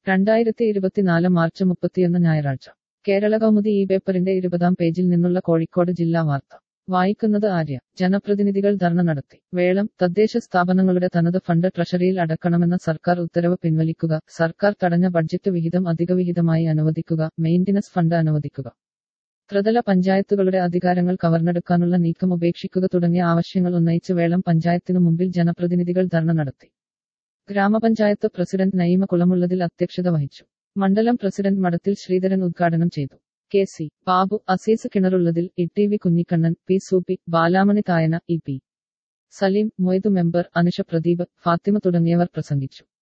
രണ്ടായിരത്തി ഇരുപത്തിനാല് മാർച്ച് മുപ്പത്തിയൊന്ന് ഞായറാഴ്ച കേരള കൗമുദി ഈ പേപ്പറിന്റെ ഇരുപതാം പേജിൽ നിന്നുള്ള കോഴിക്കോട് ജില്ലാ വാർത്ത വായിക്കുന്നത് ആര്യ ജനപ്രതിനിധികൾ ധർണ നടത്തി വേളം തദ്ദേശ സ്ഥാപനങ്ങളുടെ തനത് ഫണ്ട് ട്രഷറിയിൽ അടക്കണമെന്ന സർക്കാർ ഉത്തരവ് പിൻവലിക്കുക സർക്കാർ തടഞ്ഞ ബഡ്ജറ്റ് വിഹിതം അധികവിഹിതമായി അനുവദിക്കുക മെയിന്റനൻസ് ഫണ്ട് അനുവദിക്കുക ത്രിതല പഞ്ചായത്തുകളുടെ അധികാരങ്ങൾ കവർന്നെടുക്കാനുള്ള നീക്കം ഉപേക്ഷിക്കുക തുടങ്ങിയ ആവശ്യങ്ങൾ ഉന്നയിച്ച് വേളം പഞ്ചായത്തിനു മുമ്പിൽ ജനപ്രതിനിധികൾ ധർണ നടത്തി ഗ്രാമപഞ്ചായത്ത് പ്രസിഡന്റ് നയിമ കുളമുള്ളതിൽ അധ്യക്ഷത വഹിച്ചു മണ്ഡലം പ്രസിഡന്റ് മഠത്തിൽ ശ്രീധരൻ ഉദ്ഘാടനം ചെയ്തു കെ സി ബാബു അസീസ് കിണറുള്ളതിൽ E T V Kunhikannan P Soopy Balamani Thayana E P Saleem Moidu member Anusha Pradeep Fathima തുടങ്ങിയവർ പ്രസംഗിച്ചു